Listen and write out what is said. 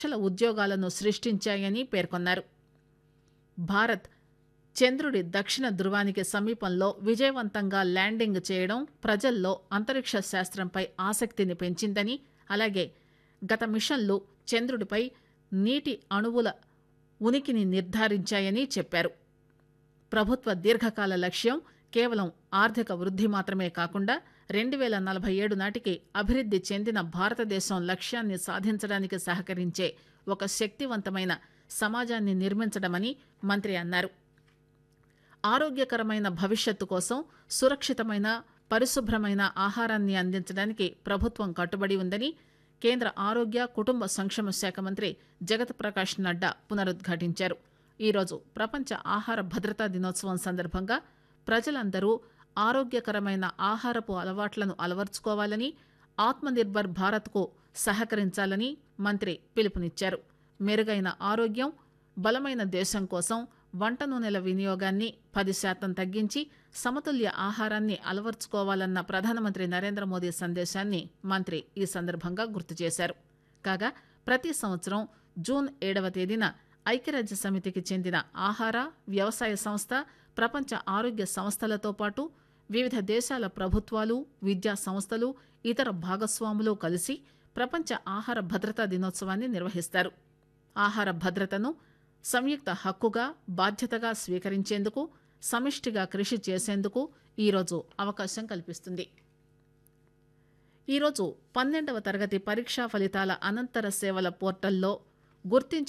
లక్షల ఉద్యోగాలను సృష్టించాయని పేర్కొన్నారు భారత్ చంద్రుడి దక్షిణ ధృవానికి సమీపంలో విజయవంతంగా ల్యాండింగ్ చేయడం ప్రజల్లో అంతరిక్ష శాస్త్రంపై ఆసక్తిని పెంచిందని అలాగే గత మిషన్లు చంద్రుడిపై నీటి అణువుల ఉనికిని నిర్ధారించాయని చెప్పారు ప్రభుత్వ దీర్ఘకాల లక్ష్యం కేవలం ఆర్థిక వృద్ధి మాత్రమే కాకుండా రెండు వేల నలభై ఏడు నాటికి అభివృద్ధి చెందిన భారతదేశం లక్ష్యాన్ని సాధించడానికి సహకరించే ఒక శక్తివంతమైన సమాజాన్ని నిర్మించడమని మంత్రి అన్నారు ఆరోగ్యకరమైన భవిష్యత్తు కోసం సురక్షితమైన పరిశుభ్రమైన ఆహారాన్ని అందించడానికి ప్రభుత్వం కట్టుబడి ఉందని కేంద్ర ఆరోగ్య కుటుంబ సంక్షేమ శాఖ మంత్రి జగత్ ప్రకాష్ నడ్డా పునరుద్ఘాటించారు ఈరోజు ప్రపంచ ఆహార భద్రతా దినోత్సవం సందర్భంగా ప్రజలందరూ ఆరోగ్యకరమైన ఆహారపు అలవాట్లను అలవర్చుకోవాలని ఆత్మనిర్భర్ భారత్కు సహకరించాలని మంత్రి పిలుపునిచ్చారు మెరుగైన ఆరోగ్యం బలమైన దేశం కోసం వంట నూనెల వినియోగాన్ని పది శాతం తగ్గించి సమతుల్య ఆహారాన్ని అలవర్చుకోవాలన్న ప్రధానమంత్రి నరేంద్ర మోదీ సందేశాన్ని మంత్రి ఈ సందర్భంగా గుర్తు చేశారు కాగా ప్రతి సంవత్సరం జూన్ ఏడవ తేదీన ఐక్యరాజ్య సమితికి చెందిన ఆహార వ్యవసాయ సంస్థ ప్రపంచ ఆరోగ్య సంస్థలతో పాటు వివిధ దేశాల ప్రభుత్వాలు విద్యా సంస్థలు ఇతర భాగస్వాములు కలిసి ప్రపంచ ఆహార భద్రతా దినోత్సవాన్ని నిర్వహిస్తారు ఆహార భద్రతను సంయుక్త హక్కుగా బాధ్యతగా స్వీకరించేందుకు సమిష్టిగా కృషి చేసేందుకు ఈరోజు అవకాశం కల్పిస్తుంది ఈరోజు పన్నెండవ తరగతి పరీక్షా ఫలితాల అనంతర సేవల పోర్టల్లో గుర్తించి